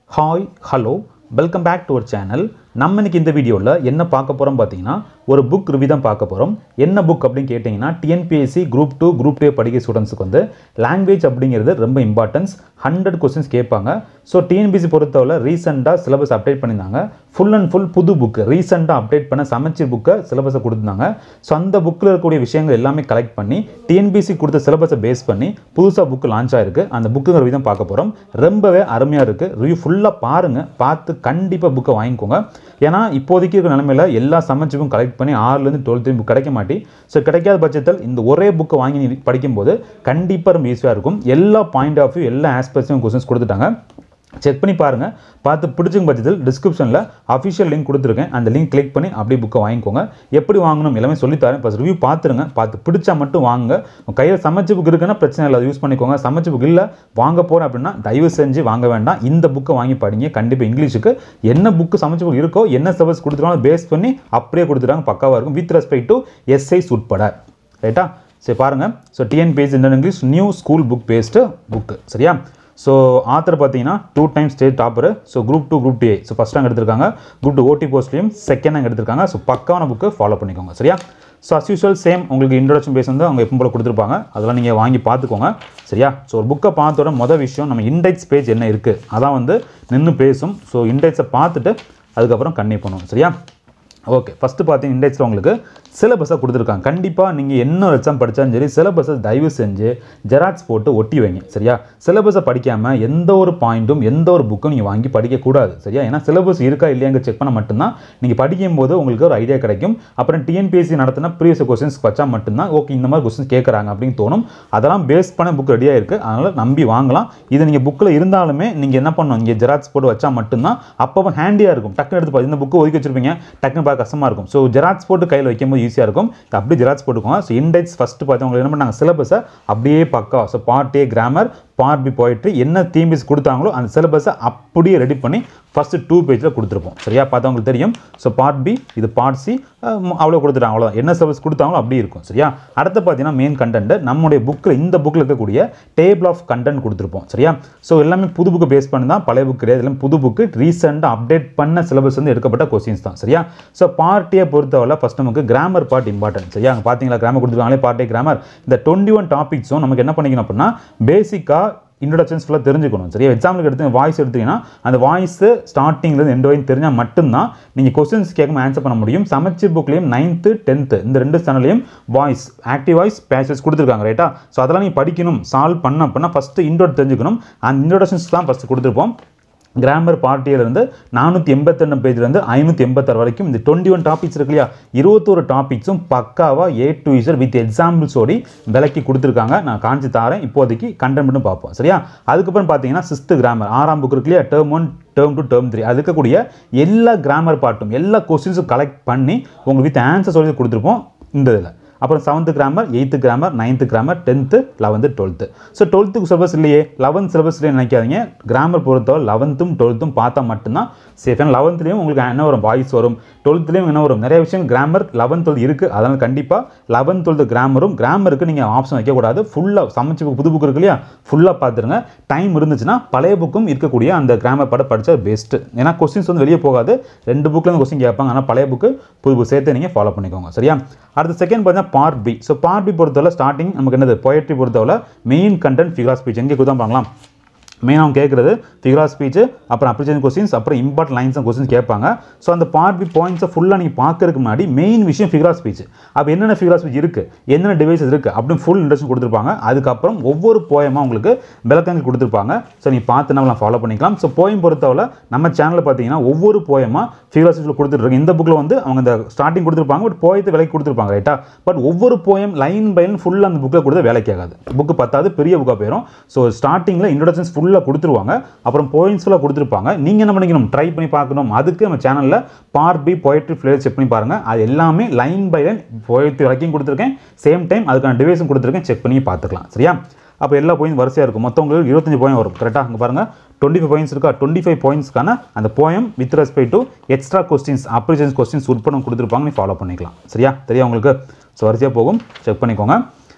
Hi hello welcome back to our channel நம்ம இன்னைக்கு இந்த வீடியோவில் என்ன பார்க்க போகிறோம் பார்த்தீங்கன்னா ஒரு புக் ரிவ்யூ தான் பார்க்க போகிறோம் என்ன புக் அப்படின்னு கேட்டிங்கன்னா TNPSC group two group two படிக்கிற ஸ்டூடெண்ட்ஸுக்கு வந்து லாங்குவேஜ் அப்படிங்கிறது ரொம்ப இம்பார்ட்டன்ஸ் ஹண்ட்ரட் கொஸ்டின்ஸ் கேட்பாங்க ஸோ டிஎன்பிஎஸ்சி பொறுத்தவரை ரீசெண்டாக சிலபஸ் அப்டேட் பண்ணியிருந்தாங்க ஃபுல் அண்ட் ஃபுல் புது புக்கு ரீசெண்டாக அப்டேட் பண்ண சமச்சீர் புக்கை சிலபஸை கொடுத்துருந்தாங்க ஸோ அந்த புக்கில் இருக்கக்கூடிய விஷயங்கள் எல்லாமே கலெக்ட் பண்ணி டிஎன்பிஎஸ்சி கொடுத்த சிலபஸை பேஸ் பண்ணி புதுசாக புக்கு லான்ச் ஆயிருக்கு அந்த புக்குங்கிற ரிவ்யூ தான் பார்க்க போகிறோம் ரொம்பவே அருமையாக இருக்குது ரிவ்யூ ஃபுல்லாக பாருங்கள் பார்த்து கண்டிப்பாக புக்கை வாங்கிக்கோங்க ஏன்னா இப்போதைக்கு இருக்கிற நிலமையில எல்லா சமச்சீரும் கலெக்ட் பண்ணி ஆறுலேருந்து டுவெல்த்து புக் கிடைக்க மாட்டி ஸோ கிடைக்காத பட்சத்தில் இந்த ஒரே புக்கை வாங்கி நீ படிக்கும்போது கண்டிப்பாக ரொம்ப ஈஸியாக இருக்கும் எல்லா பாயிண்ட் ஆஃப் வியூ எல்லா ஆஸ்பெக்ட்ஸையும் கொஸ்டின்ஸ் கொடுத்துட்டாங்க செக் பண்ணி பாருங்கள் பார்த்து பிடிச்சிங்க பட்சத்தில் டிஸ்கிரிப்ஷனில் அஃபிஷியல் லிங்க் கொடுத்துருக்கேன் அந்த லிங்க் கிளிக் பண்ணி அப்படியே புக்கை வாங்கிக்கோங்க எப்படி வாங்கணும் எல்லாமே சொல்லித்தரேன் ஃபஸ்ட் ரிவ்யூ பார்த்துருங்க பார்த்து பிடிச்சா மட்டும் வாங்குங்க உங்கள் கையில் சமைச்ச புக் இருக்குன்னா பிரச்சனை இல்லை அதை யூஸ் பண்ணிக்கோங்க சமைச்ச புக் இல்லை வாங்க போகிறேன் அப்படின்னா தயவு செஞ்சு வாங்க வேண்டாம் இந்த புக்கை வாங்கி படிங்க கண்டிப்பாக இங்கிலீஷுக்கு என்ன புக்கு சமைச்ச புக் இருக்கோ என்ன சிலபஸ் கொடுத்துருவாங்க பேஸ் பண்ணி அப்படியே கொடுத்துருவாங்க பக்காவாக இருக்கும் வித் ரெஸ்பெக்ட் டு எஸ்ஐஸ் உட்பட ரைட்டா சரி பாருங்கள் so TNPS Indian English new school book based book சரியா ஸோ ஆத்தர் பார்த்தீங்கன்னா two time state topper so group two group D so first rank எடுத்திருக்காங்க குரூப் டூ ஓடி போஸ்ட்லையும் செகண்ட் ரேங்க் எடுத்திருக்காங்க ஸோ பக்காவான புக்கு ஃபாலோ பண்ணிக்கோங்க சரியா ஸோ அஸ் யூஸ்வல் சேம் உங்களுக்கு இன்ட்ரடக்ஷன் பேஸ் வந்து அவங்க எப்போ போல கொடுத்துருப்பாங்க அதெல்லாம் நீங்கள் வாங்கி பார்த்துக்கோங்க சரியா ஸோ ஒரு புக்கை பார்த்தோட மொதல் விஷயம் நம்ம இண்டெக்ஸ் பேஜ் என்ன இருக்குது அதான் வந்து நின்று பேசும் ஸோ இண்டெக்ஸை பார்த்துட்டு அதுக்கப்புறம் கன்னியூ பண்ணுவோம் சரியா ஓகே ஃபஸ்ட்டு பார்த்தீங்க இண்டெக்ஸில் உங்களுக்கு சிலபஸை கொடுத்துருக்காங்க கண்டிப்பாக நீங்கள் என்ன எக்ஸாம் படித்தாலும் சரி சிலபஸை தயவு செஞ்சு ஜெராக்ஸ் போட்டு ஒட்டி வைங்க சரியா சிலபஸை படிக்காமல் எந்த ஒரு பாயிண்ட்டும் எந்த ஒரு புக்கும் நீங்கள் வாங்கி படிக்கக்கூடாது சரியா ஏன்னா சிலபஸ் இருக்கா இல்லையாங்க செக் பண்ண மட்டும்தான் நீங்கள் படிக்கும்போது உங்களுக்கு ஒரு ஐடியா கிடைக்கும் அப்புறம் டிஎன்பிஎஸ்சி நடத்தின ப்ரீவியஸ் கொஸ்டின்ஸ் வச்சா மட்டும்தான் ஓகே இந்த மாதிரி கொஸ்டின்ஸ் கேட்குறாங்க அப்படின்னு தோணும் அதெல்லாம் பேஸ் பண்ண புக் ரெடியாக இருக்குது அதனால் நம்பி வாங்கலாம் இது நீங்கள் புக்கில் இருந்தாலுமே நீங்கள் என்ன பண்ணணும் இங்கே ஜெராக்ஸ் போட்டு வச்சா மட்டும்தான் அப்போ ஹேண்டியாக இருக்கும் டக்குன்னு எடுத்து பாரு. இந்த புக்கு ஒதுக்கி வச்சிருப்பீங்க டக்குன்னு பார்க்க கஷ்டமாக இருக்கும் ஸோ ஜெராக்ஸ் போட்டு கையில் வைக்கும்போது ஈஸியாக இருக்கும் அப்படியே ஜெராக்ஸ் போட்டுக்கோங்க ஸோ இண்டெக்ஸ் ஃபஸ்ட்டு பார்த்து உங்களுக்கு என்ன பண்ணாங்க சிலபஸை அப்படியே பக்கா so part A grammar part B போயிட்டு என்ன தீம்பிஸ் கொடுத்தாங்களோ அந்த சிலபஸை அப்படியே ரெடி பண்ணி ஃபஸ்ட்டு டூ பேஜில் கொடுத்துருப்போம் சரியா பார்த்தா உங்களுக்கு தெரியும் ஸோ பார்ட் பி இது பார்ட் சி அவ்வளோ கொடுத்துட்டாங்க அவ்வளோதான் என்ன சிலபஸ் கொடுத்தாங்களோ அப்படியே இருக்கும் சரியா அடுத்து பார்த்தீங்கன்னா மெயின் கண்டென்ட் நம்முடைய புக்கில் இந்த புக்கில் இருக்கக்கூடிய டேபிள் ஆஃப் கண்டென்ட் கொடுத்துருப்போம் சரியா ஸோ எல்லாமே புது புக்கு பேஸ் பண்ணி தான் பழைய புக் கிடையாது எல்லாம் புது புக்கு ரீசெண்டாக அப்டேட் பண்ண சிலபஸ் வந்து எடுக்கப்பட்ட கொஸ்டின்ஸ் தான் சரியா ஸோ பார்ட்டியை பொறுத்தவரை ஃபஸ்ட் நமக்கு கிராமர் பார்ட் இம்பார்ட்டன்ட் சரியா அங்கே பார்த்தீங்களா கிராமர் கொடுத்துருக்காங்களே பார்ட்டே கிராமர் இந்த டுவெண்ட்டி ஒன் டாபிக்ஸும் நமக்கு என்ன பண்ணிக்கணும் அப்படின்னா பேசிக்காக இன்ட்ரடக்ஷன்ஸ் ஃபுல்லாக தெரிஞ்சுக்கணும் சரியா எக்ஸாம்பிளுக்கு எடுத்து வாய்ஸ் எடுத்தீங்கன்னா அந்த வாய்ஸு ஸ்டார்டிங்லேருந்து எண்ட் வரையும் தெரிஞ்சால் மட்டும்தான் நீங்கள் கொஸ்டின்ஸ் கேட்காம ஆன்சர் பண்ண முடியும் சமச்சீர் புக்லேயும் நைன்த்து டென்த்து இந்த ரெண்டு சேனல்லையும் வாய்ஸ் ஆக்டிவ் வாய்ஸ் பேசஸ் கொடுத்துருக்காங்க ரைட்டா ஸோ அதெல்லாம் நீங்கள் படிக்கணும் சால்வ் பண்ண அப்படின்னா ஃபஸ்ட்டு இன்ட்ரோட் தெரிஞ்சுக்கணும் அந்த இன்ட்ரோடக்ஷன்ஸ் தான் ஃபஸ்ட்டு கொடுத்துருப்போம் கிராமர் பார்ட்டியிலிருந்து நானூற்றி எண்பத்தெண்டு பேஜ்லேருந்து ஐநூற்றி எண்பத்தாறு வரைக்கும் இந்த டுவெண்ட்டி ஒன் டாபிக்ஸ் இருக்கு இல்லையா இருபத்தோரு டாபிக்ஸும் பக்காவாக ஏ டு இசர் வித் எக்ஸாம்பிள்ஸோடி விலக்கி கொடுத்துருக்காங்க நான் காஞ்சி தாரேன் இப்போதைக்கு கண்டென்ட் மட்டும் பார்ப்போம் சரியா அதுக்கப்புறம் பார்த்தீங்கன்னா சிஸ்த்து கிராமர் ஆறாம் புக் இருக்கு இல்லையா term one term two term three அது இருக்கக்கூடிய எல்லா கிராமர் பார்ட்டும் எல்லா கொஸ்டின்ஸும் கலெக்ட் பண்ணி உங்களுக்கு வித் ஆன்சர் சொல்லி கொடுத்துருப்போம் இந்த இதில் அப்புறம் seventh grammar eighth grammar ninth grammar tenth eleventh twelfth so டுவெல்த்துக்கு சிலபஸ் இல்லையே லெவன்த் சிலபஸ்லேயே நினைக்காதீங்க கிராமர் பொறுத்தவரை லெவன்த்தும் டுவெல்த்தும் பார்த்தா மட்டும்தான் சேஃப் ஏன்னா லெவன்த்துலேயும் உங்களுக்கு என்ன வரும் வாய்ஸ் வரும் டுவெல்த்துலேயும் என்ன வரும் நிறைய விஷயம் கிராமர் லெவன்த் டுவெல்த் இருக்குது அதனால் கண்டிப்பாக லெவன்த் டுவெல்த்து கிராமரும் கிராமருக்கு நீங்கள் ஆப்ஷன் வைக்கக்கூடாது ஃபுல்லாக சமைச்சு book, புது புக் இருக்கு இல்லையா ஃபுல்லாக பார்த்துருங்க டைம் இருந்துச்சுன்னா பழைய புக்கும் இருக்கக்கூடிய அந்த கிராமர் பாட படித்தா பெஸ்ட்டு ஏன்னா கொஸ்டின்ஸ் வந்து வெளியே போகாது ரெண்டு புக்கில் கொஸ்டின் கேட்பாங்க ஆனால் பழைய புக்கு புது புக் சேர்த்து நீங்கள் ஃபாலோ பண்ணிக்கோங்க சரியா அடுத்த செகண்ட் பார்த்தீங்கன்னா part B so part B பொறுத்தவரை ஸ்டார்டிங் நமக்கு என்னது பொயட்ரி பொறுத்தவரை மெயின் கண்டென்ட் ஃபிகர் ஸ்பீச் எங்கே கொடுத்தா பார்க்கலாம் மெயின் அவங்க கேட்குறது ஃபிகர் ஆஃப் ஸ்பீச் அப்புறம் அப்ரிசியன் கொஸ்டின்ஸ் அப்புறம் இம்பார்ட் லைன்ஸ் அண்ட் கொஸ்டின்ஸ் கேட்பாங்க ஸோ அந்த பார்ட் பி பாயிண்ட்ஸை ஃபுல்லாக நீங்கள் பார்க்கறதுக்கு முன்னாடி மெயின் விஷயம் ஃபிகர் ஆஃப் ஸ்பீச் அப்போ என்னென்ன ஃபிகர் ஆஃப் ஸ்பீச் இருக்குது என்னென்ன டிவைசஸ் இருக்குது அப்படின்னு ஃபுல் இன்ட்ரெஸ்ட் கொடுத்துருப்பாங்க அதுக்கப்புறம் ஒவ்வொரு போயமாக உங்களுக்கு விளக்கங்கள் கொடுத்துருப்பாங்க ஸோ நீங்கள் பார்த்து நம்ம ஃபாலோ பண்ணிக்கலாம் ஸோ போயம் பொறுத்தவரை நம்ம சேனலில் பார்த்தீங்கன்னா ஒவ்வொரு போயமாக ஃபிகர் ஆஃப் ஸ்பீச்சில் கொடுத்துருக்காங்க இந்த புக்கில் வந்து அவங்க இந்த ஸ்டார்டிங் கொடுத்துருப்பாங்க பட் போயத்தை விலைக்கு கொடுத்துருப்பாங்க ரைட்டா பட் ஒவ்வொரு போயம் லைன் பை லைன் ஃபுல்லாக அந்த புக்கில் கொடுத்து வேலைக்கு ஆகாது புக்கு பத்தாது பெரிய புக்காக போயிடும் ஸோ ஸ்டார்டிங்கில் இன்ட்ரடக்ஷன்ஸ் ஃபுல்லாக கொடுத்துருவாங்க அப்புறம் போயின்ஸ் ஃபுல்லாக கொடுத்துருப்பாங்க நீங்கள் என்ன பண்ணிக்கணும் ட்ரை பண்ணி பார்க்கணும் அதுக்கு நம்ம சேனலில் part B poetry flavour check பண்ணி பாருங்கள் அது எல்லாமே லைன் பை லைன் போயட்ரி வரைக்கும் கொடுத்துருக்கேன் சேம் டைம் அதுக்கான டிவைஸும் கொடுத்துருக்கேன் செக் பண்ணி பார்த்துக்கலாம் சரியா அப்போ எல்லா பாயிண்ட் வரிசையாக இருக்கும் மொத்தம் உங்களுக்கு இருபத்தஞ்சு பாயிண்ட் வரும் கரெக்டாக அங்கே பாருங்கள் டுவெண்ட்டி ஃபைவ் பாயிண்ட்ஸ் இருக்கா டுவெண்ட்டி ஃபைவ் பாயிண்ட்ஸ்க்கான அந்த poem with respect to extra questions appreciations questions உட்படம் கொடுத்துருப்பாங்க நீ ஃபாலோ பண்ணிக்கலாம் சரியா தெரியா உங்களுக்கு ஸோ வரிசையாக போகும் செக் பண்ணிக்கோங்க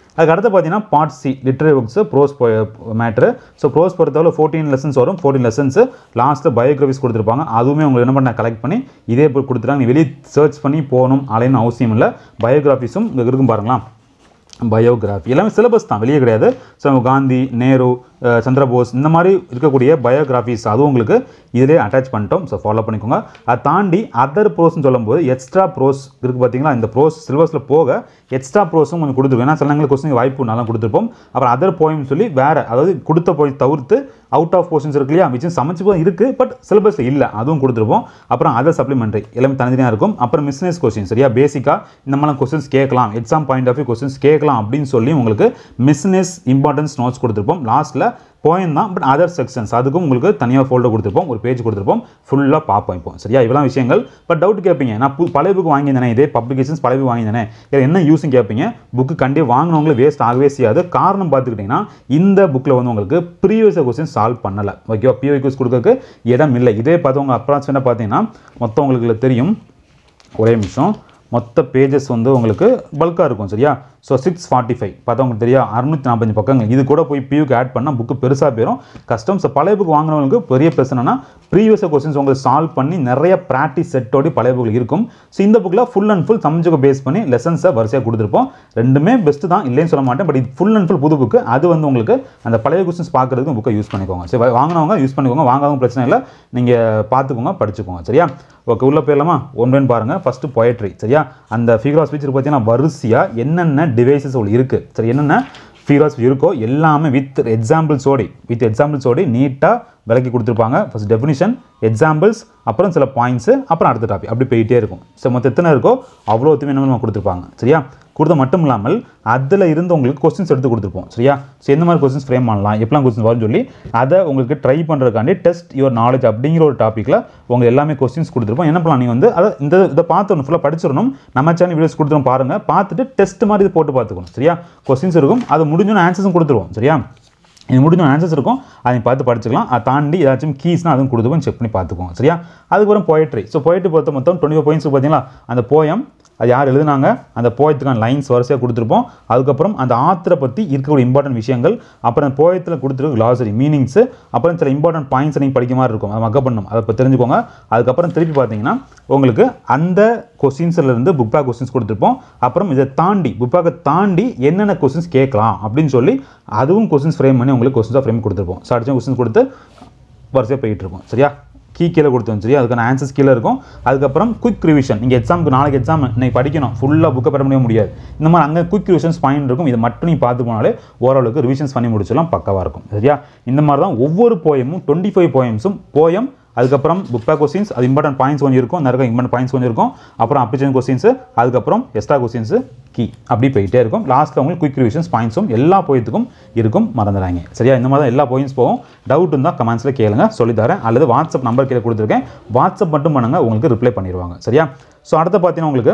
அதுக்கு அடுத்து பார்த்தீங்கன்னா part C literary books prose matter so prose பொறுத்தவரை ஃபோர்டீன் லெசன்ஸ் வரும் ஃபோர்டீன் லெசன்ஸ் லாஸ்ட்டில் பயோகிராஃபிஸ் கொடுத்துருப்பாங்க அதுவுமே உங்களுக்கு என்ன பண்ண கலெக்ட் பண்ணி இதே போய் கொடுத்துட்டாங்க நீ வெளியே சர்ச் பண்ணி போகணும் அலைன்னு அவசியம் இல்லை பயோகிராஃபிஸும் இங்கே இருக்கும் பாருங்களா பயோகிராஃபி எல்லாமே சிலபஸ் தான் வெளியே கிடையாது ஸோ காந்தி நேரு அஹ், சந்திரபோஸ் இந்த மாதிரி இருக்கக்கூடிய பயோகிராஃபிஸ் அதுவும் உங்களுக்கு இதிலே அட்டாச் பண்ணிட்டோம் ஸோ ஃபாலோ பண்ணிக்கோங்க அதை தாண்டி அதர் ப்ரோஸ்னு சொல்லும்போது எக்ஸ்ட்ரா ப்ரோஸ் இருக்குது பார்த்தீங்களா இந்த ப்ரோஸ் சிலபஸில் போக எக்ஸ்ட்ரா ப்ரோஸும் கொஞ்சம் கொடுத்துருக்கோம் ஏன்னா சில நேரங்களில் கொஸ்டின் வாய்ப்பு நல்லா கொடுத்துருப்போம் அப்புறம் அதர் போயம் சொல்லி வேறு அதாவது கொடுத்த போய் தவிர்த்து அவுட் ஆஃப் போர்ஷன்ஸ் இருக்கு இல்லையா மிச்சம் சமைச்சு போய் இருக்குது பட் சிலபஸில் இல்லை அதுவும் கொடுத்துருப்போம் அப்புறம் அதர் சப்ளிமெண்ட்ரி எல்லாமே தனித்தனியாக இருக்கும் அப்புறம் மிஸ்னஸ் கொஸ்டின் சரியா பேசிக்காக இந்த மாதிரிலாம் கொஸ்டின்ஸ் கேட்கலாம் exam point of view questions கேட்கலாம் அப்படின்னு சொல்லி உங்களுக்கு மிஸ்னஸ் இம்பார்ட்டன்ஸ் நோட்ஸ் கொடுத்துருப்போம் லாஸ்ட்டில் போயம் தான் பட் அதர் செக்ஷன்ஸ் அதுக்கும் உங்களுக்கு தனியாக ஃபோல்டர் கொடுத்துருப்போம் ஒரு பேஜ் கொடுத்துருப்போம் ஃபுல்லாக பார்ப்போம் இப்போ சரியா இவ்வளோ விஷயங்கள் பட் டவுட் கேட்பீங்க நான் பு பழைய புக் வாங்கியிருந்தேனே இதே பப்ளிகேஷன்ஸ் பழைய புக் வாங்கியிருந்தேனே இதில் என்ன யூஸும் கேட்பீங்க புக்கு கண்டிப்பாக வாங்கினவங்களே வேஸ்ட் ஆகவே செய்யாது காரணம் பார்த்துக்கிட்டிங்கன்னா இந்த புக்கில் வந்து உங்களுக்கு ப்ரீவியஸ் கொஸ்டின் சால்வ் பண்ணலை ஓகேவா பிஓ கொடுக்கறதுக்கு இடம் இல்லை இதே பார்த்து உங்கள் அப்ராக்சிமேட்டாக பார்த்தீங்கன்னா மொத்தம் உங்களுக்கு இதுல தெரியும் ஒரே நிமிஷம் மொத்த பேஜஸ் வந்து உங்களுக்கு பல்காக இருக்கும் சரியா ஸோ சிக்ஸ் ஃபார்ட்டி ஃபைவ் பார்த்தா உங்களுக்கு தெரியா அறுநூத்தி நாற்பத்தஞ்சு பக்கங்கள் இது கூட போய் பியூக்கு ஆட் பண்ணால் புக்கு பெருசாக போயிடும் கஷ்டம் ஸோ பழைய புக் வாங்குறவங்களுக்கு பெரிய ப்ளஸ் என்னன்னா ப்ரீவியஸ் கொஸ்டின்ஸ் உங்களுக்கு சால்வ் பண்ணி நிறைய ப்ராக்டிஸ் செட்டோடி பழைய புக்கில் இருக்கும் ஸோ இந்த புக்கில் ஃபுல் அண்ட் ஃபுல் சமைச்சுக்கு பேஸ் பண்ணி லெசன்ஸை வரிசையாக கொடுத்துருப்போம் ரெண்டுமே பெஸ்ட்டு தான் இல்லைன்னு சொல்ல மாட்டேன் பட் இது ஃபுல் அண்ட் ஃபுல் புது புக்கு அது வந்து உங்களுக்கு அந்த பழைய கொஸ்டின்ஸ் பார்க்குறதுக்கு புக்கை யூஸ் பண்ணிக்கோங்க சரி வா- வாங்கினவங்க யூஸ் பண்ணிக்கோங்க வாங்காதவங்க பிரச்சனை இல்லை நீங்கள் பார்த்துக்கோங்க படிச்சுக்கோங்க சரியா ஓகே உள்ள போயிடலாமா ஒன்று பாருங்கள் ஃபஸ்ட்டு பொயட்ரி சரியா அந்த ஃபிகர் ஆஃப் ஸ்பீச் பார்த்தீங்கன்னா வரிசையாக என்னென்ன டிவைசஸ் உங்களுக்கு இருக்குது சரி என்னென்ன ஃபிகர் ஆஃப் இருக்கோ எல்லாமே வித் எக்ஸாம்பிள்ஸோடி வித் எக்ஸாம்பிள்ஸோடி நீட்டாக விளக்கி கொடுத்துருப்பாங்க ஃபர்ஸ்ட் டெஃபினிஷன் எக்ஸாம்பிள்ஸ் அப்புறம் சில பாயிண்ட்ஸு அப்புறம் அடுத்த டாபிக் அப்படி போயிட்டே இருக்கும் ஸோ மொத்தம் எத்தனை இருக்கோ அவ்வளோத்துமே என்ன நம்ம கொடுத்துருப்பாங்க சரியா கொடுத்த மட்டும் இல்லாமல் அதில் இருந்து உங்களுக்கு கொஸ்டின்ஸ் எடுத்து கொடுத்துருப்போம் சரியா ஸோ எந்த மாதிரி கொஸ்டின்ஸ் ஃப்ரேம் பண்ணலாம் எப்பலாம் கொஸ்டின் வரும்னு சொல்லி அதை உங்களுக்கு ட்ரை பண்ணுறதுக்காண்டி டெஸ்ட் யுவர் நாலேஜ் அப்படிங்கிற ஒரு டாப்பிக்கில் உங்களுக்கு எல்லாமே கொஸ்டின்ஸ் கொடுத்துருப்போம் என்ன பண்ணலாம் நீங்கள் வந்து அதை இந்த இதை பார்த்து ஃபுல்லாக படிச்சிடணும் நம்ம சேனல் வீடியோஸ் கொடுத்துரும் பாருங்கள் பார்த்துட்டு டெஸ்ட் மாதிரி இது போட்டு பார்த்துக்கணும் சரியா கொஸ்டின்ஸ் இருக்கும் அது முடிஞ்சோன்னு ஆன்சர்ஸும் கொடுத்துருவோம் சரியா இது முடிஞ்ச ஆன்சர்ஸ் இருக்கும் அதை பார்த்து படிச்சுக்கலாம் அதை தாண்டி ஏதாச்சும் கீஸ்னால் அதுவும் கொடுத்துக்கும் செக் பண்ணி பார்த்துக்கோங்க சரியா அதுக்கப்புறம் போயட்ரி ஸோ போயட்ரி பொறுத்த மொத்தம் டுவெண்ட்டி ஃபைவ் பாயிண்ட்ஸ் பார்த்தீங்களா அந்த போயம் அது யார் எழுதுனாங்க அந்த போயத்துக்கான லைன்ஸ் வரிசையாக கொடுத்துருப்போம் அதுக்கப்புறம் அந்த ஆத்தரை பற்றி இருக்கக்கூடிய இம்பார்ட்டன்ட் விஷயங்கள் அப்புறம் அந்த போயத்தில் கொடுத்துருக்க கிளாசரி மீனிங்ஸு அப்புறம் சில இம்பார்ட்டன்ட் பாயிண்ட்ஸ் நீங்கள் படிக்க மாதிரி இருக்கும் அதை மக்க பண்ணணும் அதை இப்போ தெரிஞ்சுக்கோங்க அதுக்கப்புறம் திருப்பி பார்த்தீங்கன்னா உங்களுக்கு அந்த கொஸ்டின்ஸ்ல இருந்து புக் பேக் கொஸ்டின்ஸ் கொடுத்துருப்போம் அப்புறம் இதை தாண்டி புக் பேக்கை தாண்டி என்னென்ன கொஸ்டின்ஸ் கேட்கலாம் அப்படின்னு சொல்லி அதுவும் கொஸ்டின்ஸ் ஃப்ரேம் பண்ணி உங்களுக்கு கொஸ்டின்ஸாக ஃப்ரேம் கொடுத்துருப்போம் ஸோ அடிச்ச கொஸ்டின்ஸ் கொடுத்து வரிசையாக போயிட்டு இருக்கும் சரியா கீ கீழே கொடுத்தோம் சரியா அதுக்கான ஆன்சர்ஸ் கீழே இருக்கும் அதுக்கப்புறம் குயிக் ரிவிஷன் நீங்கள் எக்ஸாமுக்கு நாளைக்கு எக்ஸாம் இன்னைக்கு படிக்கணும் ஃபுல்லாக புக்கை பெற முடிய முடியாது இந்த மாதிரி அங்கே குயிக் ரிவிஷன்ஸ் பாயிண்ட் இருக்கும் இதை மட்டும் நீங்கள் பார்த்து போனாலே ஓரளவுக்கு ரிவிஷன்ஸ் பண்ணி முடிச்சலாம் பக்கவாக இருக்கும் சரியா இந்த மாதிரி தான் ஒவ்வொரு போயமும் டுவெண்ட்டி ஃபைவ் போயம்ஸும் போயம் அதுக்கப்புறம் புக் பேக் கொஸ்டின்ஸ் அது இம்பார்ட்டன்ட் பாயிண்ட்ஸ் கொஞ்சம் இருக்கும் நிறைய இம்பார்ட்டன்ட் பாயிண்ட்ஸ் கொஞ்சம் இருக்கும் அப்புறம் அப்ளிகேஷன் கொஸ்டின்ஸ் அதுக்கப்புறம் எக்ஸ்ட்ரா கொஸ்டின்ஸ் கீ அப்படி போயிட்டே இருக்கும் லாஸ்ட்டில் உங்களுக்கு குயிக் ரிவிஷன்ஸ் பாயிண்ட்ஸும் எல்லா போயத்துக்கும் இருக்கும் மறந்துடாங்க சரியா இந்த மாதிரி தான் எல்லா போயின்ஸ் போகும் டவுட் இருந்தால் கமெண்ட்ஸில் கேளுங்க சொல்லித்தரேன் அல்லது வாட்ஸ்அப் நம்பர் கீழே கொடுத்துருக்கேன் வாட்ஸ்அப் மட்டும் பண்ணுங்க உங்களுக்கு ரிப்ளை பண்ணிடுவாங்க சரியா ஸோ அடுத்து பார்த்தீங்கன்னா உங்களுக்கு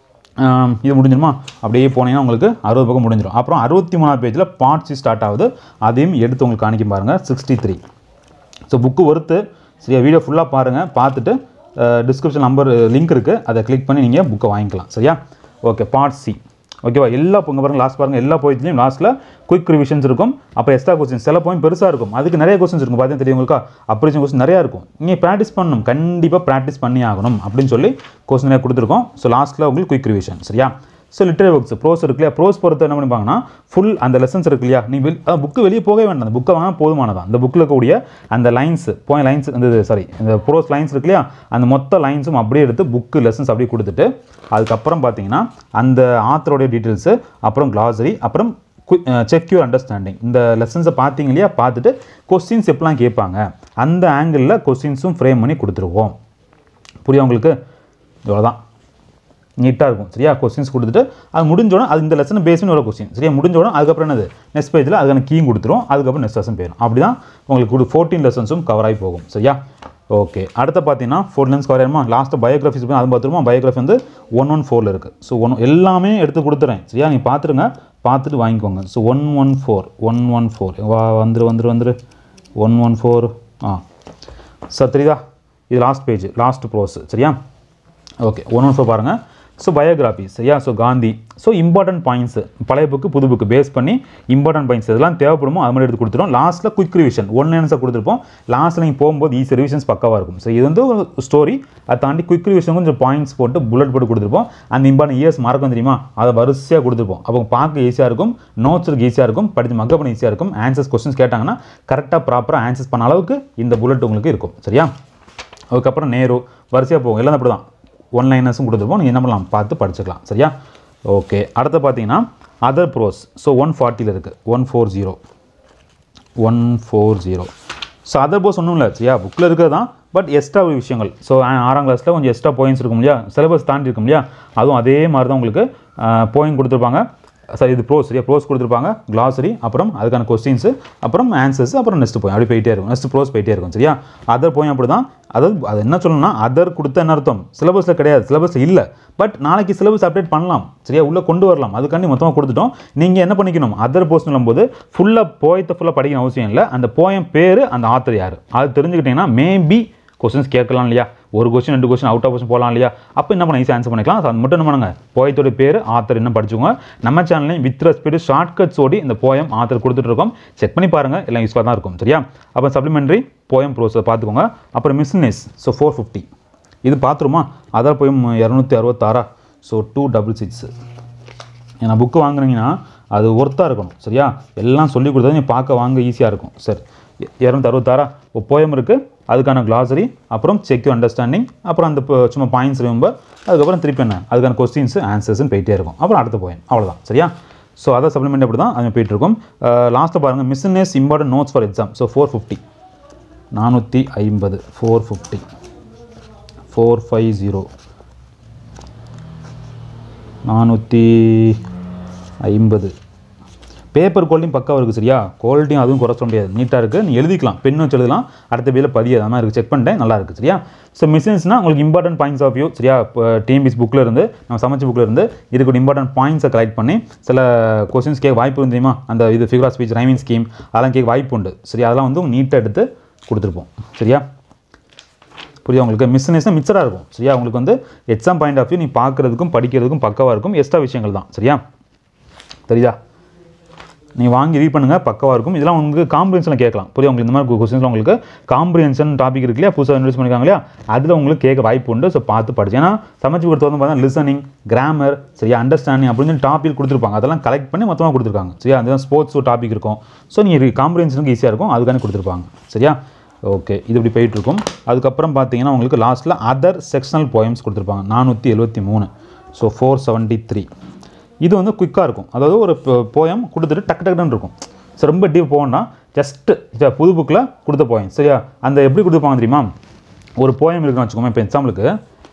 ஆம், இது முடிஞ்சிருமா அப்படியே போனீங்கன்னா உங்களுக்கு அறுபது பக்கம் முடிஞ்சிடும் அப்புறம் அறுபத்தி மூணாவது பேஜில் பார்ட்ஸ் ஸ்டார்ட் ஆகுது அதையும் எடுத்து உங்களுக்கு காணிக்கும் பாருங்கள் சிக்ஸ்டி த்ரீ ஸோ புக்கு ஒருத்து சரியா வீடியோ ஃபுல்லாக பாருங்கள் பார்த்துட்டு டிஸ்கிரிப்ஷன் நம்பர் லிங்க் இருக்குது அதை கிளிக் பண்ணி நீங்கள் புக்கை வாங்கிக்கலாம் சரியா ஓகே பார்ட் சி ஓகேவா எல்லா இங்கே பாருங்க லாஸ்ட் பாருங்கள் எல்லா போயிட்லையும் லாஸ்ட்டில் குயிக் ரிவிஷன்ஸ் இருக்கும் அப்புறம் எக்ஸ்ட்ரா கொஸ்டின் சில பாயிண்ட் பெருசாக இருக்கும் அதுக்கு நிறைய கொஸ்டின்ஸ் இருக்கும் பார்த்தீங்கன்னா தெரியும் உங்களுக்கு அப்ரிஷன் கொஸ்டின் நிறையா இருக்கும் நீங்கள் ப்ராக்டிஸ் பண்ணணும் கண்டிப்பாக ப்ராக்டிஸ் பண்ணி ஆகணும் அப்படின்னு சொல்லி கொஸ்டின் நிறைய கொடுத்துருக்கோம் ஸோ லாஸ்ட்டில் உங்களுக்கு குயிக் ரிவிஷன் சரியா ஸோ லிட்டரரி புக்ஸ் ப்ரோஸ் இருக்கு இல்லையா ப்ரோஸ் பொறுத்த என்ன பண்ணிப்பாங்கன்னா ஃபுல் அந்த லெசன்ஸ் இருக்கு இல்லையா நீ புக்கு வெளியே போகவே வேண்டாம் அந்த புக்கை வாங்க போதுமானதான் அந்த புக்கில் இருக்கக்கூடிய அந்த லைன்ஸ் போய் லைன்ஸ் இந்த சாரி இந்த ப்ரோஸ் லைன்ஸ் இருக்கு இல்லையா அந்த மொத்த லைன்ஸும் அப்படியே எடுத்து புக்கு லெசன்ஸ் அப்படியே கொடுத்துட்டு அதுக்கப்புறம் பார்த்தீங்கன்னா அந்த ஆத்தரோடைய டீட்டெயில்ஸு அப்புறம் கிளாசரி அப்புறம் செக் யூர் அண்டர்ஸ்டாண்டிங் இந்த லெசன்ஸை பார்த்தீங்க இல்லையா பார்த்துட்டு கொஸ்டின்ஸ் எப்படிலாம் கேட்பாங்க அந்த ஆங்கிளில் கொஸ்டின்ஸும் ஃப்ரேம் பண்ணி கொடுத்துருவோம் புரியும் உங்களுக்கு இவ்வளோதான் நீட்டாக இருக்கும் சரியா கொஸ்டின்ஸ் கொடுத்துட்டு அது முடிஞ்சோடனே அது இந்த லெசனை பேஸ் பண்ணி ஒரு கொஸ்டின் சரியா முடிஞ்சோடனே அதுக்கப்புறம் என்னது நெக்ஸ்ட் பேஜில் அதுக்கான கீயும் கொடுத்துரும் அதுக்கப்புறம் நெக்ஸ்ட் லெசன் போயிடும் அப்படி தான் உங்களுக்கு ஃபோர்டீன் லெசன்ஸும் கவர் ஆகி போகும் சரியா ஓகே அடுத்து பார்த்தீங்கன்னா ஃபோர் லென்ஸ் கவர் ஆயிருமா லாஸ்ட்டு பயோகிராஃபிஸ் அது பார்த்துருமா பயோகிராஃபி வந்து ஒன் ஒன் ஃபோரில் இருக்குது ஸோ ஒன் எல்லாமே எடுத்து கொடுத்துறேன் சரியா நீங்கள் பார்த்துருங்க பார்த்துட்டு வாங்கிக்கோங்க so one one four one one four வா வந்துரு வந்துரு வந்துரு ஒன் ஒன் ஃபோர் ஆ சார் தெரியுதா இது லாஸ்ட் பேஜ் லாஸ்ட் ப்ரோஸ் சரியா ஓகே ஒன் ஒன் ஃபோர் பாருங்கள் ஸோ பயோகிராஃபி சரியா so Gandhi so important points பழைய புக்கு புது புக்கு பேஸ் பண்ணி இம்பார்ட்டன்ட் பாயிண்ட்ஸ் இதெல்லாம் தேவைப்படுமோ அது மாதிரி எடுத்து கொடுத்துருவோம் லாஸ்ட்டில் குயிக் ரிவிஷன் ஒன் ஆன்சர் கொடுத்துருப்போம் லாஸ்ட்டில் நீங்கள் போகும்போது ஈஸி ரிவிஷன்ஸ் பக்காவாக இருக்கும் ஸோ இது வந்து ஒரு ஸ்டோரி அதை தாண்டி குயிக் ரிவிஷன் கொஞ்சம் பாயிண்ட்ஸ் போட்டு புல்லட் போட்டு கொடுத்துருப்போம் அந்த இம்பார்ட்டன் இயர்ஸ் மறக்கும் தெரியுமா அதை வரிசையாக கொடுத்துருப்போம் அப்போ பார்க்க ஈஸியாக இருக்கும் நோட்ஸ் இருக்கு ஈஸியாக இருக்கும் படித்து மக்கப் பண்ண ஈஸியாக இருக்கும் ஆன்சர்ஸ் கொஸ்டின்ஸ் கேட்டாங்கன்னா கரெக்டாக ப்ராப்பராக ஆன்சர்ஸ் பண்ண அளவுக்கு இந்த புல்லட் உங்களுக்கு இருக்கும் சரியா அதுக்கப்புறம் நேரு வரிசையாக போகும் எல்லாம் அப்படி தான் ஒன் லைனர்ஸும் கொடுத்துருப்போம் நீங்கள் என்ன பண்ணலாம் பார்த்து படிச்சுக்கலாம் சரியா ஓகே அடுத்து பார்த்தீங்கன்னா அதர் ப்ரோஸ் ஸோ ஒன் ஃபார்ட்டியில் இருக்குது one four zero one four zero so other prose ஒன்றும் இல்லை சரியா புக்கில் இருக்கிறது தான் பட் எக்ஸ்ட்ரா விஷயங்கள் ஸோ ஆறாம் கிளாஸில் கொஞ்சம் எக்ஸ்ட்ரா பாயிண்ட்ஸ் இருக்கும் இல்லையா சிலபஸ் தாண்டி இருக்கும் இல்லையா அதுவும் அதே மாதிரி தான் உங்களுக்கு பாயிண்ட் கொடுத்துருப்பாங்க சரி இது ப்ரோஸ் சரியா ப்ரோஸ் கொடுத்துருப்பாங்க கிளாசரி அப்புறம் அதுக்கான கொஸ்டின்ஸு அப்புறம் ஆன்சர்ஸ் அப்புறம் நெக்ஸ்ட் போய் அப்படி போயிட்டே இருக்கும் நெக்ஸ்ட் ப்ரோஸ் போயிட்டே இருக்கும் சரியா அதர் போய் அப்படி தான் அதாவது அது என்ன சொல்லணும்னா அதர் கொடுத்த என்ன அர்த்தம் சிலபஸில் கிடையாது சிலபஸில் இல்லை பட் நாளைக்கு சிலபஸ் அப்டேட் பண்ணலாம் சரியா உள்ளே கொண்டு வரலாம் அதுக்காண்டி மொத்தமாக கொடுத்துட்டோம் நீங்கள் என்ன பண்ணிக்கணும் அதர் போஸ்ட் சொல்லும்போது ஃபுல்லாக போயத்தை ஃபுல்லாக படிக்கணும் அவசியம் இல்லை அந்த போயம் பேர் அந்த ஆத்தர் யார் அது தெரிஞ்சுக்கிட்டிங்கன்னா மேபி கொஸ்டின்ஸ் கேட்கலாம் இல்லையா ஒரு கொஸ்டின் ரெண்டு கொஸ்டின் அவுட் ஆஃப் கொஸ்டின் போகலாம் இல்லையா அப்போ என்ன பண்ண ஈஸி ஆன்சர் பண்ணிக்கலாம் அது மட்டும் என்ன பண்ணுங்க போயத்தோட பேர் ஆத்தர் என்ன படிச்சுக்கோங்க நம்ம சேனல்லையும் வித் ரெஸ்பெக்ட் ஷார்ட் கட்ஸ் ஓடி இந்த போயம் ஆத்தர் கொடுத்துட்ருக்கோம் செக் பண்ணி பாருங்கள் எல்லாம் யூஸ்ஃபாக தான் இருக்கும் சரியா அப்போ சப்ளிமெண்ட்ரி போயம் ப்ரோஸை பார்த்துக்கோங்க அப்புறம் மிஸ்னஸ் ஸோ ஃபோர் ஃபிஃப்டி இது பார்த்துருமா அதான் போயம் இரநூத்தி அறுபத்தாறா ஸோ டூ டபுள் சிக்ஸ் ஏன்னா புக்கு வாங்குறீங்கன்னா அது ஒர்த்தாக இருக்கணும் சரியா எல்லாம் சொல்லி கொடுத்தது நீ பார்க்க வாங்க ஈஸியாக இருக்கும் சரி இரநூத்தி அறுபத்தாறா ஒரு போயம் இருக்குது அதுக்கான கிளாசரி அப்புறம் செக் அண்டர்ஸ்டாண்டிங் அப்புறம் அந்த ப- சும்மா பாயிண்ட்ஸ் ரொம்ப அதுக்கப்புறம் திருப்பி என்ன அதுக்கான கொஸ்டின்ஸ் ஆன்சர்ஸ்னு போயிட்டே இருக்கும் அப்புறம் அடுத்த போயம் அவ்வளோதான் சரியா ஸோ அதை சப்ளிமெண்ட் அப்படி தான் அது போயிட்டுருக்கும் லாஸ்ட்டில் பாருங்கள் மிஸ்னஸ் important notes for exam so four fifty நானூற்றி ஐம்பது four fifty four five zero நானூற்றி ஐம்பது பேப்பர் குவாலிட்டியும் பக்காவாக இருக்குது சரியா குவாலிட்டியும் அதுவும் குறை சொல்ல முடியாது நீட்டாக இருக்குது நீ எழுதிக்கலாம் பென் வச்சு எழுதலாம் அடுத்த பேரில் பதிய அது மாதிரி இருக்குது செக் பண்ணிட்டேன் நல்லா இருக்குது சரியா ஸோ மிஷின்ஸ்னால் உங்களுக்கு இம்பார்ட்டன்ட் பாயிண்ட்ஸ் ஆஃப் வியூ சரியா இப்போ டிஎம்பிஸ் புக்கில் இருந்து நம்ம சமைச்ச புக்கில் இருந்து இதுக்கு இம்பார்ட்டன்ட் பாயிண்ட்ஸை கலெக்ட் பண்ணி சில கொஸ்டின்ஸ் கேட்க வாய்ப்பு இருந்து தெரியுமா அந்த இது figure of speech rhyming scheme அதெல்லாம் கேட்க வாய்ப்பு உண்டு சரியா அதெல்லாம் வந்து நீட்டாக எடுத்து கொடுத்துருப்போம் சரியா புரியுதா உங்களுக்கு மிஸ்னஸ்னால் மிச்சராக இருக்கும் சரியா உங்களுக்கு வந்து எக்ஸாம் பாயிண்ட் ஆஃப் வியூ நீ பார்க்குறதுக்கும் படிக்கிறதுக்கும் பக்கவாக இருக்கும் எக்ஸ்ட்ரா விஷயங்கள் தான் சரியா தெரியுதா நீ வாங்கி ரீட் பண்ணுங்க பக்கவாக இருக்கும் இதெல்லாம் உங்களுக்கு காம்ப்ரிஹென்ஷனில் கேட்கலாம் புரியுது உங்களுக்கு இந்த மாதிரி கொஸ்டின்ஸ்லாம் உங்களுக்கு காம்ப்ரிஹென்ஷன் டாபிக் இருக்கு இல்லையா புதுசாக இன்ட்ரெஸ்ட் பண்ணிருக்காங்க இல்லையா அதில் உங்களுக்கு கேட்க வாய்ப்பு உண்டு ஸோ பார்த்து படிச்சு ஏன்னா சமைச்சு கொடுத்து வந்து பார்த்தா லிசனிங் கிராமர் சரியா அண்டர்ஸ்டாண்டிங் அப்படின்னு சொல்லி டாபிக் கொடுத்துருப்பாங்க அதெல்லாம் கலெக்ட் பண்ணி மொத்தமாக கொடுத்துருக்காங்க சரியா அதுதான் ஸ்போர்ட்ஸ் டாபிக் இருக்கும் ஸோ நீங்கள் காம்ப்ரிஹென்ஷனுக்கு ஈஸியாக இருக்கும் அதுக்காண்டி கொடுத்துருப்பாங்க சரியா ஓகே இது இப்படி போயிட்டு இருக்கும் அதுக்கப்புறம் பார்த்தீங்கன்னா உங்களுக்கு லாஸ்ட்டில் அதர் செக்ஷனல் போயம்ஸ் கொடுத்துருப்பாங்க நானூற்றி எழுபத்தி மூணு ஸோ ஃபோர் செவன்ட்டி த்ரீ இது வந்து குயிக்காக இருக்கும் அதாவது ஒரு போயம் கொடுத்துட்டு டக்கு டக்குன்னு இருக்கும் ஸோ ரொம்ப டீப் போகணும்னா ஜஸ்ட்டு புது புக்கில் கொடுத்த போயம் சரியா அந்த எப்படி கொடுத்துருப்பாங்க தெரியுமா ஒரு போயம் இருக்குன்னு வச்சுக்கோங்க இப்போ எக்ஸாம்பிளுக்கு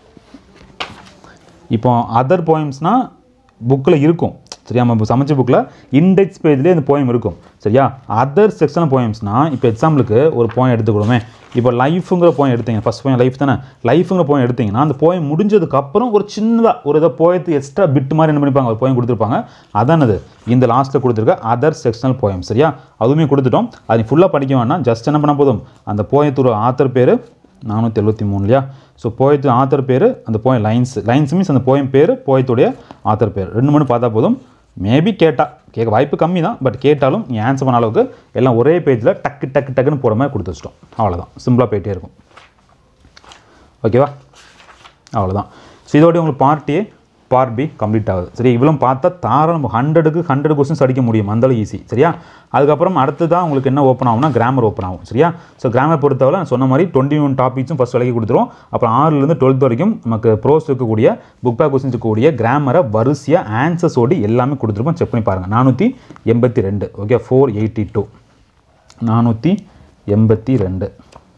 இப்போ அதர் போயம்ஸ்னால் புக்கில் இருக்கும் சரியா நம்ம இப்போ சமைச்ச புக்கில் இண்டெக்ஸ் பேஜ்லேயே இந்த போயம் இருக்கும் சரியா அதர் செக்ஷன் போயம்ஸ்னால் இப்போ எக்ஸாம்பிளுக்கு ஒரு போயம் எடுத்துக்கிடுமே இப்போ லைஃபுங்கிற போயம் எடுத்தீங்க ஃபஸ்ட் போயம் லைஃப் தானே லைஃபுங்கிற போயம் எடுத்தீங்கன்னா அந்த போயம் முடிஞ்சதுக்கு அப்புறம் ஒரு சின்னதாக ஒரு இதை போயத்து எக்ஸ்ட்ரா பிட் மாதிரி என்ன பண்ணிப்பாங்க ஒரு போயம் கொடுத்துருப்பாங்க அதானது இந்த லாஸ்ட்டில் கொடுத்துருக்க அதர் செக்ஷனல் போயம் சரியா அதுவுமே கொடுத்துட்டோம் அது ஃபுல்லாக படிக்க வேணாம் ஜஸ்ட் என்ன பண்ண போதும் அந்த போயத்தோட ஆத்தர் பேர் நானூற்றி எழுபத்தி மூணு இல்லையா ஸோ போயத்து ஆத்தர் பேர் அந்த போயம் லைன்ஸ் லைன்ஸ் மீன்ஸ் அந்த போயம் பேர் போயத்துடைய ஆத்தர் பேர் ரெண்டு மணி பார்த்தா போதும் மேபி கேட்டா கேட்க வாய்ப்பு கம்மி தான் பட் கேட்டாலும் நீ ஆன்சர் பண்ண அளவுக்கு எல்லாம் ஒரே பேஜில் டக்கு டக்கு டக்குன்னு போகிற மாதிரி கொடுத்து வச்சிட்டோம் அவ்வளோதான் சிம்பிளாக போயிட்டே இருக்கும் ஓகேவா அவ்வளோதான் ஸோ இதோட உங்களுக்கு part A part B complete ஆகுது சரி இவ்வளோ பார்த்தா தாராளம் ஹண்ட்ரடுக்கு ஹண்ட்ரட் கொஸ்டின்ஸ் அடிக்க முடியும் அந்தளவு ஈஸி சரியா அதுக்கப்புறம் அடுத்து தான் உங்களுக்கு என்ன ஓப்பன் ஆகும்னா கிராமர் ஓப்பன் ஆகும் சரியா ஸோ கிராமர் பொறுத்தவரை நான் சொன்ன மாதிரி டுவெண்ட்டி ஒன் டாபிக்ஸும் ஃபஸ்ட் விலைக்கு கொடுத்துரும் அப்புறம் ஆறுலேருந்து டுவெல்த் வரைக்கும் நமக்கு ப்ரோஸ் இருக்கக்கூடிய புக் பேக் கொஸ்டின்ஸ் இருக்கக்கூடிய கிராமரை வரிசையாக ஆன்சர்ஸோடு எல்லாமே கொடுத்துருப்போம் செக் பண்ணி பாருங்கள் நானூற்றி எண்பத்தி ரெண்டு ஓகே ஃபோர் எயிட்டி டூ நானூற்றி எண்பத்தி ரெண்டு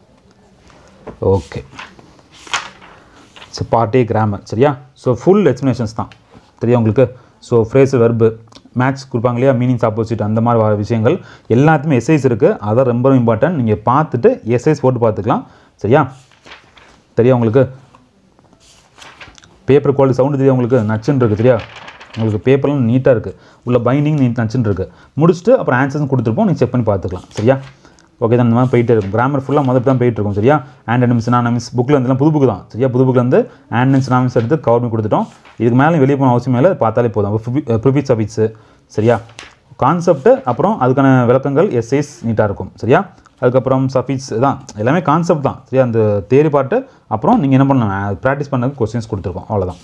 okay so part A grammar சரியா ஸோ ஃபுல் எக்ஸ்ப்ளனேஷன்ஸ் தான் தெரியும் உங்களுக்கு ஸோ ஃப்ரேஸ் வெர்பு மேட்ச் கொடுப்பாங்க இல்லையா மீனிங்ஸ் ஆப்போசிட் அந்த மாதிரி வர விஷயங்கள் எல்லாத்துமே எஸ்ஐஸ் இருக்குது அதான் ரொம்ப இம்பார்ட்டன்ட் நீங்கள் பார்த்துட்டு எஸ்ஐஸ் போட்டு பார்த்துக்கலாம் சரியா தெரியும் உங்களுக்கு பேப்பர் குவாலிட்டி சவுண்டு தெரியும் உங்களுக்கு நச்சுன்னு இருக்குது சரியா உங்களுக்கு பேப்பர்லாம் நீட்டாக இருக்குது உள்ள பைண்டிங் நீட் நச்சுன்னு இருக்குது முடிச்சுட்டு அப்புறம் ஆன்சர்ஸ் கொடுத்துருப்போம் நீங்கள் செக் பண்ணி பார்த்துக்கலாம் சரியா ஓகே தான் இந்த மாதிரி போயிட்டே இருக்கும் கிராமர் ஃபுல்லாக முதல்ல தான் போயிட்டு இருக்கும் சரியா ஆண்ட் அண்ட் சினானமிஸ் புக்கில் இருந்தெல்லாம் புது புக்கு தான் சரியா புது புக்கில் இருந்து ஆண்ட் அண்ட் சினானமிஸ் எடுத்து கவர் பண்ணி கொடுத்துட்டோம் இதுக்கு மேலே வெளியே போன அவசியம் இல்லை பார்த்தாலே போதும் ப்ரிபிச் சபிட்ஸு சரியா கான்செப்ட்டு அப்புறம் அதுக்கான விளக்கங்கள் எஸ்ஐஸ் நீட்டாக இருக்கும் சரியா அதுக்கப்புறம் சஃபிட்ஸ் தான் எல்லாமே கான்செப்ட் தான் சரியா அந்த தேரி பாட்டு அப்புறம் நீங்கள் என்ன பண்ணலாம் ப்ராக்டிஸ் பண்ணதுக்கு கொஸ்டின்ஸ் கொடுத்துருக்கோம் அவ்வளோதான்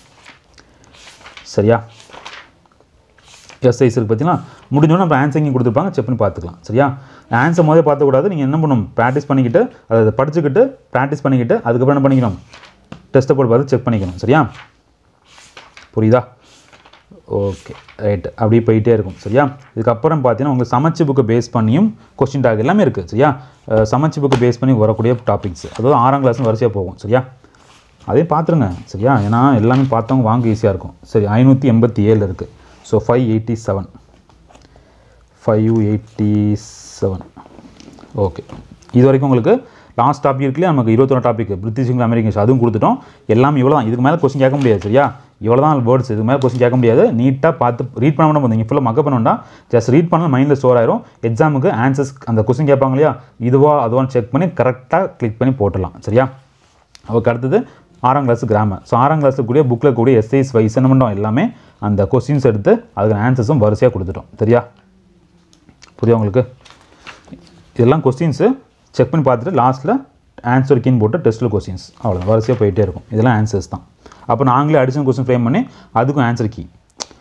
சரியா எஸ்ஐஸ் இருக்கு பார்த்தீங்கன்னா முடிஞ்சோன்னு நம்ம ஆன்சரிங் கொடுத்துருப்பாங்க செக் பண்ணி பார்த்துக்கலாம் சரியா ஆன்சர் முதல்ல பார்த்துக்கூடாது நீங்கள் என்ன பண்ணணும் ப்ராக்டிஸ் பண்ணிக்கிட்டு அதை படிச்சுக்கிட்டு ப்ராக்டிஸ் பண்ணிக்கிட்டு அதுக்கப்புறம் என்ன பண்ணிக்கணும் டெஸ்ட்டை போட்டு பார்த்து செக் பண்ணிக்கணும் சரியா புரியுதா ஓகே ரைட் அப்படியே போயிட்டே இருக்கும் சரியா இதுக்கப்புறம் பார்த்தீங்கன்னா உங்களுக்கு சமைச்சு புக்கை பேஸ் பண்ணியும் கொஸ்டின் டாக் எல்லாமே இருக்குது சரியா அஹ் சமைச்சு புக்கை பேஸ் பண்ணி வரக்கூடிய டாபிக்ஸ் அதாவது ஆறாம் கிளாஸும் வரிசையாக போகும் சரியா அதையும் பார்த்துருங்க சரியா ஏன்னா எல்லாமே பார்த்தவங்க வாங்க ஈஸியாக இருக்கும் சரி ஐநூற்றி எண்பத்தி ஏழு இருக்குது so five eighty seven five eighty seven okay இது வரைக்கும் உங்களுக்கு லாஸ்ட் டாபிக் இருக்குல்லையே நமக்கு இருபத்தொரு டாபிக் பிரிட்டிஷ் இங்கிலீஷ் அமெரிக்கன்ஸ் அதுவும் கொடுத்துட்டோம் எல்லாமே இவ்வளோ தான் இதுக்கு மேலே கொஸ்டின் கேட்க முடியாது சரியா இவ்வளோ தான் வேர்ட்ஸ் இதுக்கு மேலே கொஸ்டின் கேட்க முடியாது நீட்டாக பார்த்து ரீட் பண்ண மட்டும் போதும் ஃபுல்லாக மக்க பண்ணோம்னா ஜஸ்ட் ரீட் பண்ணால் மைண்டில் ஸ்டோர் ஆயிரும் எக்ஸாமுக்கு ஆன்சர்ஸ் அந்த கொஸ்டின் கேட்பாங்க இல்லையா இதுவா அதுவான்னு செக் பண்ணி கரெக்டாக கிளிக் பண்ணி போட்டுடலாம் சரியா அதுக்கு அடுத்தது ஆறாம் கிளாஸ் கிராமர் ஸோ ஆறாம் கிளாஸில் கூடிய புக்கில் கூடிய எஸ்ஐஸ் வைஸ் என்ன பண்ணோம் எல்லாமே அந்த கொஸ்டின்ஸ் எடுத்து அதுக்கு ஆன்சர்ஸும் வரிசையாக கொடுத்துட்டோம் சரியா புரியுதா உங்களுக்கு இதெல்லாம் கொஸ்டின்ஸு செக் பண்ணி பார்த்துட்டு லாஸ்ட்டில் ஆன்சர் கீன்னு போட்டு டெஸ்ட்டில் கொஸ்டின்ஸ் அவ்வளோ வரிசையாக போயிட்டே இருக்கும் இதெல்லாம் ஆன்சர்ஸ் தான் அப்போ நாங்களே அடிஷனல் கொஸ்டின் ஃப்ரேம் பண்ணி அதுக்கும் ஆன்சர் கீ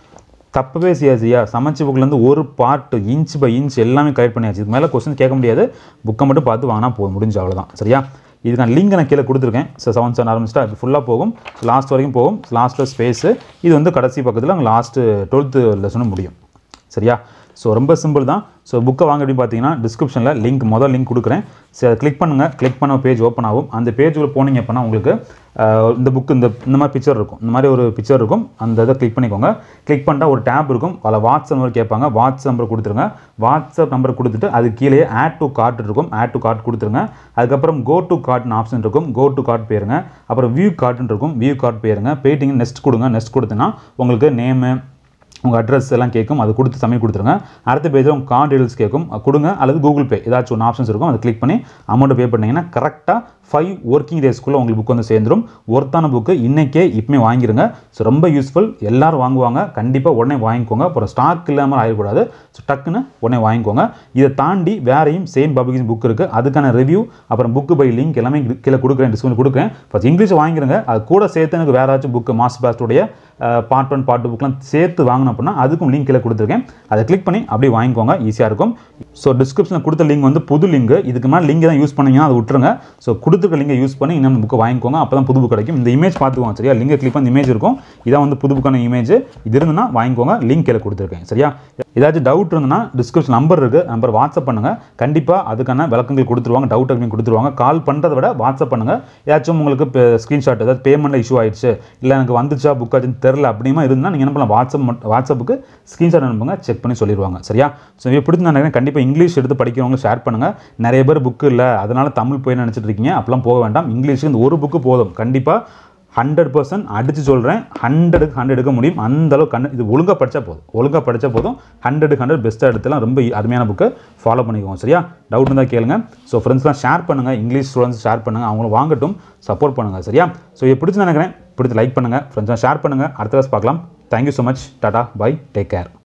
தப்பவே செய்யாச்சியா சமைச்ச புக்லேருந்து ஒரு பார்ட் இன்ச் பை இன்ச் எல்லாமே கலெக்ட் பண்ணியாச்சு இதுக்கு மேலே கொஸ்டின் கேட்க முடியாது புக்கை மட்டும் பார்த்து வாங்கினா போதும் முடிஞ்சு அவ்வளோதான் சரியா இதுக்கான லிங்க் நான் கீழே கொடுத்துருக்கேன் ஸோ செவன் செவன் ஆரம்பிச்சிட்டா இது ஃபுல்லாக போகும் லாஸ்ட் வரைக்கும் போகும் லாஸ்ட்டில் ஸ்பேஸு இது வந்து கடைசி பக்கத்தில் அங்கே லாஸ்ட்டு டுவெல்த்து லெசனும் முடியும் சரியா ஸோ ரொம்ப சிம்பிள் தான் ஸோ புக்கை வாங்க அப்படின்னு பார்த்தீங்கன்னா டிஸ்கிரிப்ஷனில் லிங்க் மொதல் லிங்க் கொடுக்குறேன் சரி அதை கிளிக் பண்ணுங்கள் கிளிக் பண்ண பேஜ் ஓப்பன் ஆகும் அந்த பேஜுக்குள்ள போனீங்க அப்படின்னா உங்களுக்கு அஹ், இந்த புக்கு இந்த இந்த மாதிரி பிக்சர் இருக்கும் இந்த மாதிரி ஒரு பிக்சர் இருக்கும் அந்த இதை கிளிக் பண்ணிக்கோங்க கிளிக் பண்ணிட்டா ஒரு டேப் இருக்கும் அதில் வாட்ஸ்அப் நம்பர் கேட்பாங்க வாட்ஸ்அப் நம்பர் கொடுத்துருங்க வாட்ஸ்அப் நம்பர் கொடுத்துட்டு அது கீழே ஆட் டு கார்ட் இருக்கும் ஆட் டு கார்ட் கொடுத்துருங்க அதுக்கப்புறம் கோ டு கார்ட்னு ஆப்ஷன் இருக்கும் கோ டு கார்ட் போயிருங்க அப்புறம் வியூ கார்ட்னு இருக்கும் வியூ கார்ட் போயிருங்க போயிட்டீங்க நெக்ஸ்ட் கொடுங்க நெக்ஸ்ட் கொடுத்தீங்கன்னா உங்களுக்கு நேமு உங்கள் அட்ரஸ் எல்லாம் கேட்கும் அது கொடுத்து சப்மிட் கொடுத்துருங்க அடுத்த பேஜில் உங்கள் கார்டு டீடைல்ஸ் கேட்கும் அது கொடுங்க அல்லது கூகுள் பே ஏதாச்சும் ஒன்று ஆப்ஷன்ஸ் இருக்கும் அதை கிளிக் பண்ணி அமௌண்ட் பே பண்ணீங்கன்னா கரெக்டாக ஃபைவ் ஒர்க்கிங் டேஸ்க்குள்ளே உங்களுக்கு புக் வந்து சேர்ந்துடும் ஒர்த்தான புக்கு இன்றைக்கே இப்போமே வாங்கிருங்க ஸோ ரொம்ப யூஸ்ஃபுல் எல்லாரும் வாங்குவாங்க கண்டிப்பாக உடனே வாங்கிக்கோங்க அப்புறம் ஸ்டாக் இல்லாமல் ஆகிடக்கூடாது ஸோ டக்குன்னு உடனே வாங்கிக்கோங்க இதை தாண்டி வேறையும் சேம் பப்ளிகேஷன் புக் இருக்குது அதுக்கான ரிவ்யூ அப்புறம் புக்கு பை லிங்க் எல்லாமே இது கீழே கொடுக்குறேன் டிஸ்கவுண்ட் கொடுக்குறேன் ஃபஸ்ட் இங்கிலீஷ் வாங்கிருங்க அது கூட சேர்த்து எனக்கு வேறு ஏதாச்சும் புக்கு மாஸ்டர் பாஸ்டோடைய பார்ட் ஒன் பார்ட் டூ புக்லாம் சேர்த்து வாங்கணும் அப்படின்னா அதுக்கும் லிங்க் கீழே கொடுத்துருக்கேன் அதை கிளிக் பண்ணி அப்படியே வாங்கிக்கோங்க ஈஸியாக இருக்கும் ஸோ டிஸ்கிரிப்ஷனில் கொடுத்த லிங்க் வந்து புது லிங்க் இதுக்கு மேலே லிங்க் தான் யூஸ் பண்ணீங்கன்னா அதை விட்டுருங்க ஸோ கொடுத்துருக்க லிங்கை யூஸ் பண்ணி இன்னும் புக்கை வாங்கிக்கோங்க அப்போ தான் புது புக் கிடைக்கும் இந்த இமேஜ் பார்த்துக்கோங்க சரியா லிங்கை கிளிக் பண்ணி இமேஜ் இருக்கும் இதான் வந்து புது புக்கான இமேஜ் இது இருந்துன்னா வாங்கிக்கோங்க லிங்க் கீழே கொடுத்துருக்கேன் சரியா ஏதாச்சும் டவுட் இருந்ததுன்னா டிஸ்கிரிப்ஷன் நம்பர் இருக்குது நம்பர் வாட்ஸ்அப் பண்ணுங்கள் கண்டிப்பாக அதுக்கான விளக்கங்கள் கொடுத்துருவாங்க டவுட் அப்படின்னு கொடுத்துருவாங்க கால் பண்ணுறதை விட வாட்ஸ்அப் பண்ணுங்கள் ஏதாச்சும் உங்களுக்கு ஸ்க்ரீன்ஷாட் ஏதாவது பேமெண்ட்டில் இஷ்யூ ஆயிடுச்சு இல்லை எனக்கு வந்துச்சா புக் ஆச்சுன்னு தெரில அப்படிமா இருந்தால் நீங்கள் என்ன பண்ணலாம் வாட்ஸ்அப் மட்டும் வாட்ஸ்அப்புக்கு ஸ்க்ரீன்ஷாட் அனுப்புங்க செக் பண்ணி சொல்லிடுவாங்க சரியா ஸோ இது பிடிச்சி நான் நினைக்கிறேன் கண்டிப்பாக இங்கிலீஷ் எடுத்து படிக்கிறவங்க ஷேர் பண்ணுங்கள் நிறைய பேர் புக்கு இல்லை அதனால தமிழ் போய் நினச்சிட்டு இருக்கீங்க அப்பெல்லாம் போக வேண்டாம் இங்கிலீஷுக்கு இந்த ஒரு புக்கு போதும் கண்டிப்பாக ஹண்ட்ரட் பர்சன்ட் அடித்து சொல்கிறேன் ஹண்ட்ரடுக்கு ஹண்ட்ரட் எடுக்க முடியும் அந்த அளவுக்கு கண்டு இது ஒழுங்காக படித்தா போதும் ஒழுங்காக படித்தா போதும் ஹண்ட்ரடுக்கு ஹண்ட்ரட் பெஸ்ட்டாக எடுத்துலாம் ரொம்ப அருமையான புக்கை ஃபாலோ பண்ணிக்கோங்க சரியா டவுட் இருந்தால் கேளுங்க ஸோ ஃப்ரெண்ட்ஸ்லாம் ஷேர் பண்ணுங்கள் இங்கிலீஷ் ஸ்டூடெண்ட்ஸ் ஷேர் பண்ணுங்கள் அவங்களும் வாங்கட்டும் சப்போர்ட் பண்ணுங்கள் சரியா ஸோ இது பிடிச்சி நினைக்கிறேன் பிடிச்சி லைக் பண்ணுங்கள் ஃப்ரெண்ட்ஸ்லாம் ஷேர் பண்ணுங்கள் அடுத்த கிளாஸ் பார்க்கலாம் thank you so much tata bye take care